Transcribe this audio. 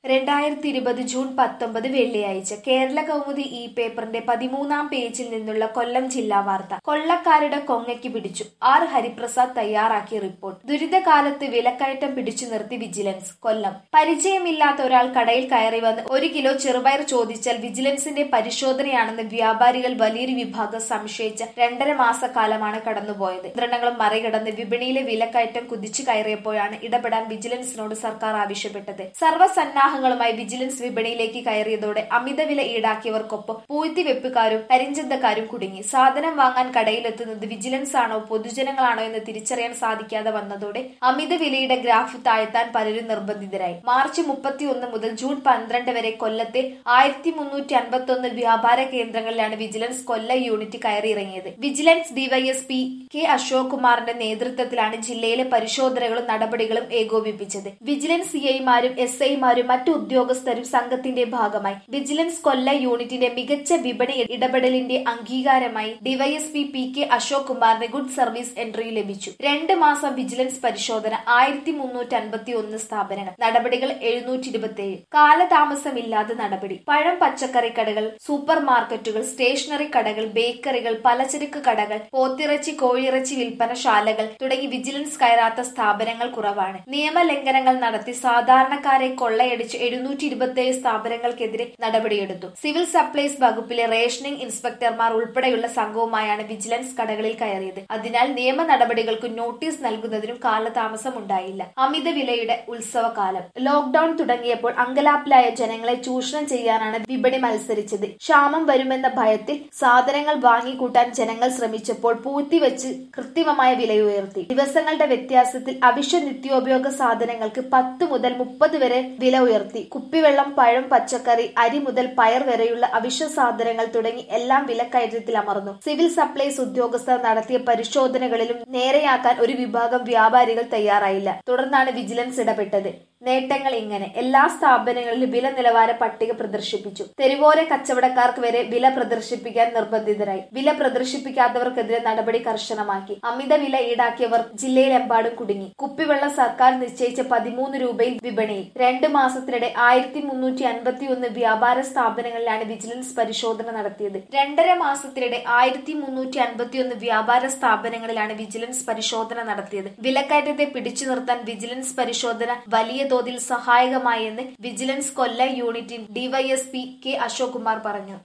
രണ്ടായിരത്തി ഇരുപത് ജൂൺ പത്തൊമ്പത് വെള്ളിയാഴ്ച കേരള കൗമുദി ഈ പേപ്പറിന്റെ പതിമൂന്നാം പേജിൽ നിന്നുള്ള കൊല്ലം ജില്ലാ വാർത്ത കൊള്ളക്കാരുടെ കൊങ്ങയ്ക്ക് പിടിച്ചു ആർ ഹരിപ്രസാദ് തയ്യാറാക്കിയ റിപ്പോർട്ട് ദുരിതകാലത്ത് വിലക്കയറ്റം പിടിച്ചു നിർത്തി വിജിലൻസ് കൊല്ലം പരിചയമില്ലാത്ത ഒരാൾ കടയിൽ കയറി വന്ന് ഒരു കിലോ ചെറുപയർ ചോദിച്ചാൽ വിജിലൻസിന്റെ പരിശോധനയാണെന്ന് വ്യാപാരികൾ വലിയൊരു വിഭാഗം സംശയിച്ച രണ്ടര മാസക്കാലമാണ് കടന്നുപോയത് നിയന്ത്രണങ്ങളും മറികടന്ന് വിപണിയിലെ വിലക്കയറ്റം കുതിച്ചു കയറിയപ്പോഴാണ് ഇടപെടാൻ വിജിലൻസിനോട് സർക്കാർ ആവശ്യപ്പെട്ടത് സർവ്വസന്നാഹങ്ങളുമായി വിജിലൻസ് വിപണിയിലേക്ക് കയറിയതോടെ അമിത വില ഈടാക്കിയവർക്കൊപ്പം പൂഴ്ത്തിവെപ്പുകാരും കരിഞ്ചന്തക്കാരും കുടുങ്ങി സാധനം വാങ്ങാൻ കടയിലെത്തുന്നത് വിജിലൻസ് ആണോ പൊതുജനങ്ങളാണോ എന്ന് തിരിച്ചറിയാൻ സാധിക്കാതെ വന്നതോടെ അമിത വിലയുടെ ഗ്രാഫ് താഴ്ത്താൻ പലരും നിർബന്ധിതരായി മാർച്ച് മുപ്പത്തി ഒന്ന് മുതൽ ജൂൺ പന്ത്രണ്ട് വരെ കൊല്ലത്തെ ആയിരത്തി മുന്നൂറ്റി അൻപത്തി ഒന്ന് വ്യാപാര കേന്ദ്രങ്ങളിലാണ് വിജിലൻസ് കൊല്ല യൂണിറ്റ് കയറിയിറങ്ങിയത് വിജിലൻസ് ഡിവൈഎസ്പി കെ അശോക് കുമാറിന്റെ നേതൃത്വത്തിലാണ് ജില്ലയിലെ പരിശോധനകളും നടപടികളും ഏകോപിപ്പിച്ചത് വിജിലൻസ് സിഐമാരും എസ് ഐമാരും മറ്റു ഉദ്യോഗസ്ഥരും സംഘത്തിന്റെ ഭാഗമായി വിജിലൻസ് കൊല്ല യൂണിറ്റിന്റെ മികച്ച വിപണി ഇടപെടലിന്റെ അംഗീകാരമായി ഡിവൈഎസ്പി പി കെ അശോക് കുമാറിന് ഗുഡ് സർവീസ് എൻട്രി ലഭിച്ചു രണ്ട് മാസം വിജിലൻസ് പരിശോധന ആയിരത്തി മുന്നൂറ്റി അൻപത്തി ഒന്ന് സ്ഥാപനങ്ങൾ നടപടികൾ എഴുന്നൂറ്റി ഇരുപത്തി ഏഴ് കാലതാമസമില്ലാതെ നടപടി പഴം പച്ചക്കറി കടകൾ സൂപ്പർ മാർക്കറ്റുകൾ സ്റ്റേഷനറി കടകൾ ബേക്കറികൾ പലചരക്ക് കടകൾ പോത്തിറച്ചി കോഴിയിറച്ചി വിൽപ്പനശാലകൾ തുടങ്ങി വിജിലൻസ് കയറാത്ത സ്ഥാപനങ്ങൾ കുറവാണ് നിയമലംഘനങ്ങൾ നടത്തി സാധാരണക്കാരെ കൊള്ളയടിച്ച് എഴുന്നൂറ്റി ഇരുപത്തിയേഴ് സ്ഥാപനങ്ങൾക്കെതിരെ നടപടിയെടുത്തു സിവിൽ സപ്ലൈസ് വകുപ്പിലെ റേഷനിംഗ് ഇൻസ്പെക്ടർമാർ ഉൾപ്പെടെയുള്ള സംഘവുമായാണ് വിജിലൻസ് കടകളിൽ കയറിയത് അതിനാൽ നിയമ നടപടികൾക്ക് നോട്ടീസ് നൽകുന്നതിനും കാലതാമസം ഉണ്ടായില്ല അമിത വിലയുടെ ഉത്സവകാലം ലോക്ഡൌൺ തുടങ്ങിയപ്പോൾ അങ്കലാപ്പിലായ ജനങ്ങളെ ചൂഷണം ചെയ്യാനാണ് വിപണി മത്സരിച്ചത് ക്ഷാമം വരുമെന്ന ഭയത്തിൽ സാധനങ്ങൾ വാങ്ങിക്കൂട്ടാൻ ജനങ്ങൾ ശ്രമിച്ചപ്പോൾ പൂഴ്ത്തിവെച്ച് കൃത്രിമമായ വിലയുയർത്തി ദിവസങ്ങളുടെ വ്യത്യാസത്തിൽ അവശ്യ നിത്യോപയോഗ സാധനങ്ങൾക്ക് പത്ത് മുതൽ മുപ്പത് വരെ വില ഉയർത്തി കുപ്പിവെള്ളം പഴം പച്ചക്കറി അരി മുതൽ പയർ വരെയുള്ള അവശ്യ സാധനങ്ങൾ തുടങ്ങി എല്ലാം വിലക്കയറ്റത്തിൽ അമർന്നു സിവിൽ സപ്ലൈസ് ഉദ്യോഗസ്ഥർ നടത്തിയ പരിശോധനകളിലും നേരെയാക്കാൻ ഒരു വിഭാഗം വ്യാപാരികൾ തയ്യാറായില്ല തുടർന്നാണ് വിജിലൻസ് ഇടപെട്ടത് നേട്ടങ്ങൾ ഇങ്ങനെ എല്ലാ സ്ഥാപനങ്ങളിലും വില നിലവാര പട്ടിക പ്രദർശിപ്പിച്ചു തെരുവോര കച്ചവടക്കാർക്ക് വരെ വില പ്രദർശിപ്പിക്കാൻ നിർബന്ധിതരായി വില പ്രദർശിപ്പിക്കാത്തവർക്കെതിരെ നടപടി കർശനമാക്കി അമിത വില ഈടാക്കിയവർ ജില്ലയിലെമ്പാടും കുടുങ്ങി കുപ്പിവെള്ളം സർക്കാർ നിശ്ചയിച്ച പതിമൂന്ന് രൂപയിൽ വിപണിയിൽ രണ്ട് മാസത്തിനിടെ ആയിരത്തി മുന്നൂറ്റി അൻപത്തി ഒന്ന് വ്യാപാര സ്ഥാപനങ്ങളിലാണ് വിജിലൻസ് പരിശോധന നടത്തിയത് രണ്ടര മാസത്തിനിടെ ആയിരത്തി മുന്നൂറ്റി അൻപത്തി ഒന്ന് വ്യാപാര സ്ഥാപനങ്ങളിലാണ് വിജിലൻസ് പരിശോധന നടത്തിയത് വിലക്കയറ്റത്തെ പിടിച്ചു നിർത്താൻ വിജിലൻസ് പരിശോധന വലിയ തോതിൽ സഹായകമായെന്ന് വിജിലൻസ് കൊല്ല യൂണിറ്റിൻ ഡിവൈഎസ്പി കെ അശോക് കുമാർ പറഞ്ഞു